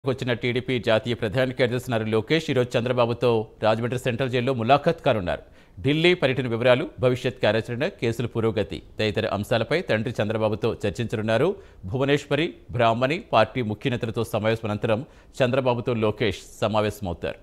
వచ్చిన టీడీపీ జాతీయ ప్రధాన కార్యదర్శి నారా లోకేష్ ఈరోజు చంద్రబాబుతో రాజమండ్రి సెంట్రల్ జైల్లో ములాఖత్ కానున్నారు ఢిల్లీ పర్యటన వివరాలు భవిష్యత్ కార్యాచరణ కేసుల పురోగతి తదితర అంశాలపై తండ్రి చంద్రబాబుతో చర్చించనున్నారు భువనేశ్వరి బ్రాహ్మణి పార్టీ ముఖ్య నేతలతో సమావేశం అనంతరం చంద్రబాబుతో లోకేష్ సమావేశమవుతారు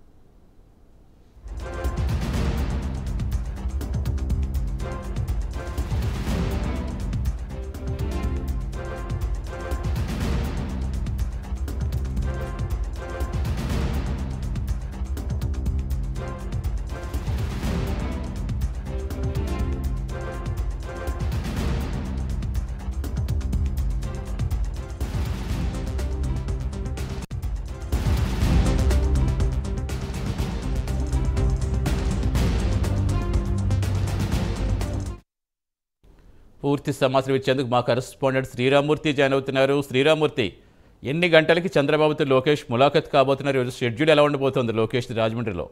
పూర్తి సమాచారం ఇచ్చేందుకు మా కరెస్పాండెంట్ శ్రీరామూర్తి జాయిన్ అవుతున్నారు శ్రీరామూర్తి ఎన్ని గంటలకి చంద్రబాబుతో లోకేష్ ములాఖత్ కాబోతున్నారు ఈరోజు షెడ్యూల్ ఎలా ఉండబోతోంది లోకేష్ రాజమండ్రిలో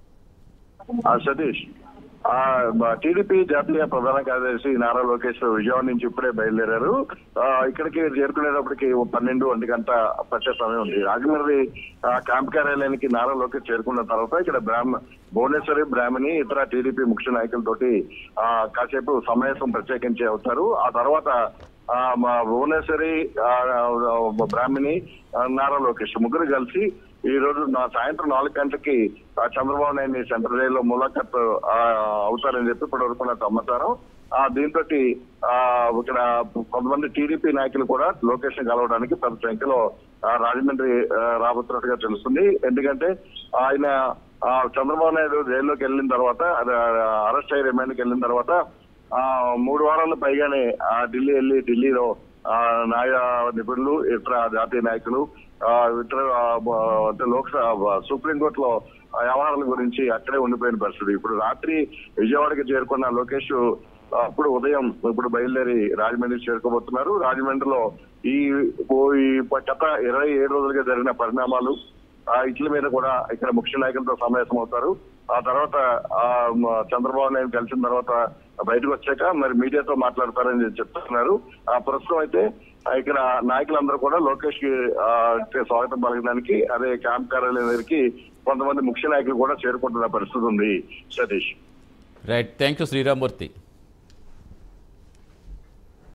ఆ, సతీష్ ఆ మా టీడీపీ జాతీయ ప్రధాన కార్యదర్శి నారా లోకేష్ విజయవాడ నుంచి ఇప్పుడే బయలుదేరారు ఆ, ఇక్కడికి చేరుకునేటప్పటికి ఓ పన్నెండు ఒంటి గంట పట్టే సమయం ఉంది రాజమండ్రి ఆ, క్యాంప్ కార్యాలయానికి నారా లోకేష్ చేరుకున్న తర్వాత ఇక్కడ బ్రాహ్మ భువనేశ్వరి బ్రాహ్మణి ఇతర టీడీపీ ముఖ్య నాయకులతోటి ఆ, కాసేపు సమావేశం ప్రత్యేకించి అవుతారు ఆ తర్వాత ఆ, మా భువనేశ్వరి ఆ, ఆ, బ్రాహ్మణి ఆ, నారా లోకేష్ ముగ్గురు కలిసి ఈ రోజు నా సాయంత్రం నాలుగు గంటలకి ఆ, చంద్రబాబు నాయుడు సెంట్రల్ జైల్లో ములాఖత్ ఆ, అవుతారని చెప్పి ఇప్పటి వరకు నాకు సమాచారం ఆ దీంతో ఇక్కడ కొంతమంది టీడీపీ నాయకులు కూడా లోకేష్ ని కలవడానికి పెద్ద సంఖ్యలో ఆ, రాజమండ్రి ఆ, రాబోతున్నట్టుగా తెలుస్తుంది ఎందుకంటే ఆయన ఆ, చంద్రబాబు నాయుడు జైల్లోకి వెళ్ళిన తర్వాత అది, ఆ, అరెస్ట్ అయ్యి రిమాండ్కి వెళ్ళిన తర్వాత ఆ మూడు వారాల పైగానే ఆ ఢిల్లీ వెళ్ళి ఢిల్లీలో ఆ న్యాయ నిపుణులు ఇతర జాతీయ నాయకులు ఆ ఇతర ఆ, బ- అంటే లోక్సభ సుప్రీంకోర్టులో ఆ వ్యవహారాల గురించి అక్కడే ఉండిపోయిన పరిస్థితి ఇప్పుడు రాత్రి విజయవాడకి చేరుకున్న లోకేష్ అప్పుడు ఉదయం ఇప్పుడు బయలుదేరి రాజమండ్రి చేరుకోబోతున్నారు రాజమండ్రిలో ఈ ఓ- ఈ గత ఇరవై ఏడు రోజులుగా జరిగిన పరిణామాలు ఆ ఇట్ల మీద కూడా ఇక్కడ ముఖ్య నాయకులతో సమావేశం అవుతారు ఆ తర్వాత ఆ మ- చంద్రబాబు నాయుడు కలిసిన తర్వాత బయటకు వచ్చాక మరి మీడియాతో మాట్లాడతారని చెప్తున్నారు ఆ ప్రస్తుతం అయితే ఆ ఇక్కడ నాయకులందరూ కూడా లోకేష్ కి ఆ, అంటే స్వాగతం పలకడానికి అదే క్యాంప్ కార్యాలయం దగ్గరికి కొంతమంది ముఖ్య నాయకులు కూడా చేరుకుంటున్న పరిస్థితి ఉంది Satish right thank you Sriramurthy